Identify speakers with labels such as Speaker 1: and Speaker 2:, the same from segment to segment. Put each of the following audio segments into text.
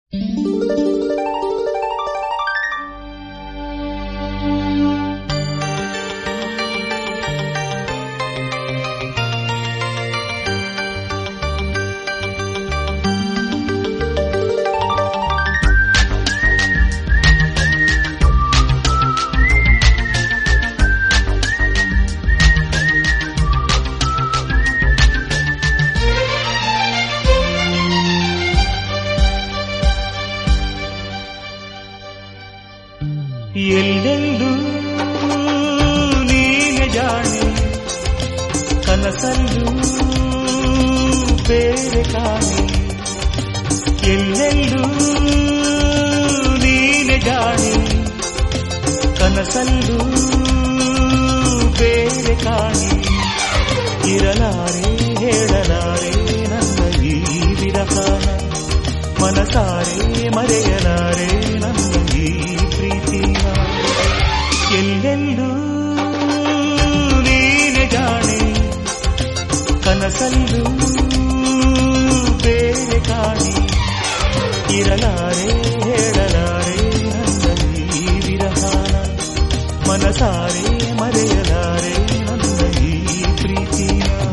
Speaker 1: ಎಲ್ಲೆಲ್ಲೂ ನೀನೆ ಜಾಣೆ ಕನಸಲ್ಲೂ ಬೇರೆ ಕಾಣೆ ಎಲ್ಲೆಲ್ಲೂ ನೀನೆ ಜಾಣೆ ಕನಸಲ್ಲೂ ಬೇರೆ ಕಾಣೆ ಇರಲಾರೆ ಹೇಳಲಾರೆ ನನ್ನ ಈ ವಿರಹಾನ ಮನಸಾರೆ ಮರೆಯಲಾರೆ ನನ್ನ ಈ ಪ್ರೀತಿಯ ಎಲ್ಲೆಲ್ಲೂ ನೀನೆ ಜಾಣೆ ಕನಸಲ್ಲೂ ಬೇರೆ ಕಾಣೆ ಇರಲಾರೆ ಹೇಳಲಾರೆ ನನ್ನ ಈ ವಿರಹಾನ ಮನಸಾರೆ ಮರೆಯಲಾರೆ ನನ್ನ ಈ ಪ್ರೀತಿಯ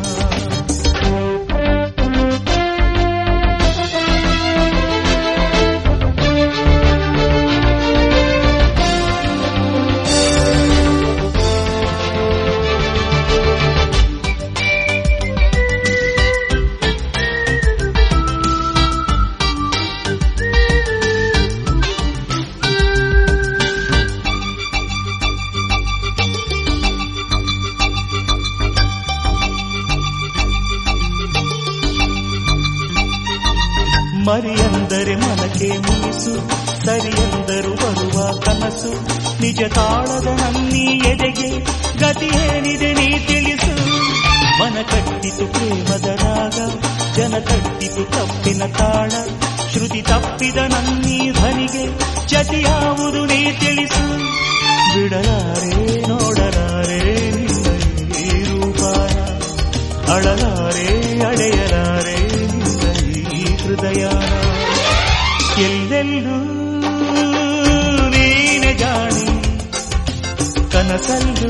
Speaker 1: ಮರಿಯಂದರೆ ಮನಕ್ಕೆ ಮುನಿಸು ಸರಿಯಂದರು ಬರುವ ಕನಸು ನಿಜ ತಾಳದ ನನ್ನೀ ಎದೆಗೆ ಗತಿಯೇನಿದೆ ನೀ ತಿಳಿಸು ಮನ ಕಟ್ಟಿತು ಪ್ರೇಮದ ರಾಗ ಜನ ಕಟ್ಟಿತು ತಪ್ಪಿನ ತಾಳ ಶ್ರುತಿ ತಪ್ಪಿದ ನನ್ನೀ ಧ್ವನಿಗೆ ಜತಿಯಾವುದು ನೀ ತಿಳಿಸು ಬಿಡಲಾರೆ ನೋಡಲಾರೆ ನಿನ್ನ ಈ ರೂಪಾನ ಅಳಲಾರೆ ಅಡೆಯಲಾರೆ ನಿನ್ನ ಈ ಹೃದಯಾನ ಎಲ್ಲೆಲ್ಲೂ ನೀನೆ ಜಾಣೆ ಕನಸಲ್ಲೂ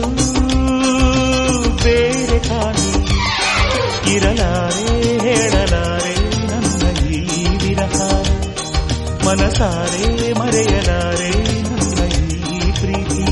Speaker 1: ಬೇರೆ ಕಾಣೆ ಇರಲಾರೆ ಹೇಳಲಾರೆ ನನ್ನ ಈ ವಿರಹಾರ ಮನಸಾರೆ ಮರೆಯಲಾರೆ ನನ್ನ ಈ ಪ್ರೀತಿನ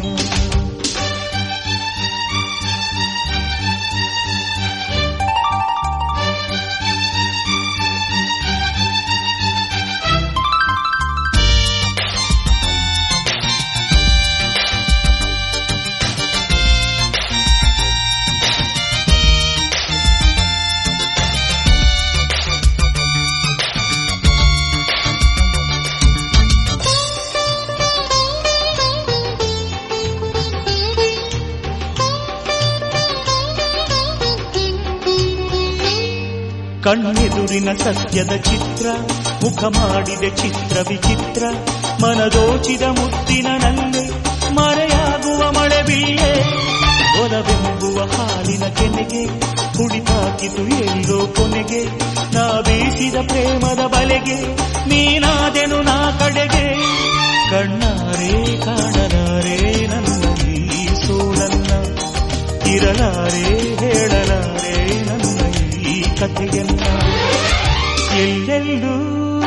Speaker 1: ಕಣ್ಣೆದುರಿನ ಸತ್ಯದ ಚಿತ್ರ ಮುಖ ಮಾಡಿದ ಚಿತ್ರ ವಿಚಿತ್ರ ಮನದೋಚಿದ ಮುತ್ತಿನ ನಲ್ಲೆ ಮರೆಯಾಗುವ ಮಳೆ ಬಿಲ್ಲೆ ಒಲವೆಂಬುವ ಹಾಲಿನ ಕೆನೆಗೆ ಕುಡಿತಾಕಿತು ಎಲ್ಲೋ ಕೊನೆಗೆ ನಾ ಬೀಸಿದ ಪ್ರೇಮದ ಬಲೆಗೆ ನೀನಾದೆನು ನಾ ಕಡೆಗೆ ಕಣ್ಣಾರೆ ಕಾಣಲಾರೆ ನನ್ನ ಈ ಸೋಲನ್ನ ಇರಲಾರೆ ಹೇಳಲಾರೆ ನನ್ನ ಈ ಕಥೆಯನ್ನ ಎಲ್ಲೆಲ್ಲೂ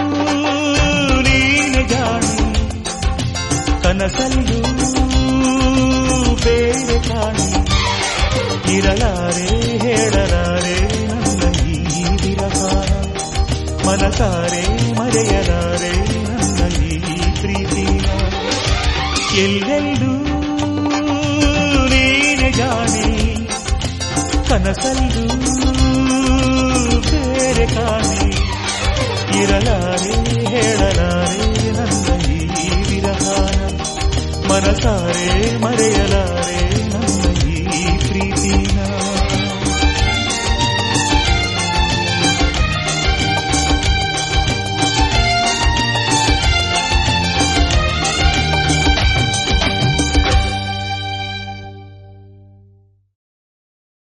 Speaker 1: ನೀನೆ ಜಾಣೆ ಕನಸಲ್ಲೂ ಬೇರೆ ಕಾಣೆ ಇರಲಾರೆ ಹೇಳಲಾರೆ ನನ್ನ ಈ ವಿರಹಾನ ಮನಸಾರೆ ಮರೆಯಲಾರೆ ನನ್ನ ಈ ಪ್ರೀತಿಯ ಎಲ್ಲೆಲ್ಲೂ ನೀನೆ ಜಾಣೆ ಕನಸಲ್ಲೂ ಬೇರೆ ಕಾಣೆ ಇರಲಾರೆ ಹೇಳಲಾರೆ ನನ್ನ ಈ ವಿರಹಾನ ಮನಸಾರೆ ಮರೆಯಲಾರೆ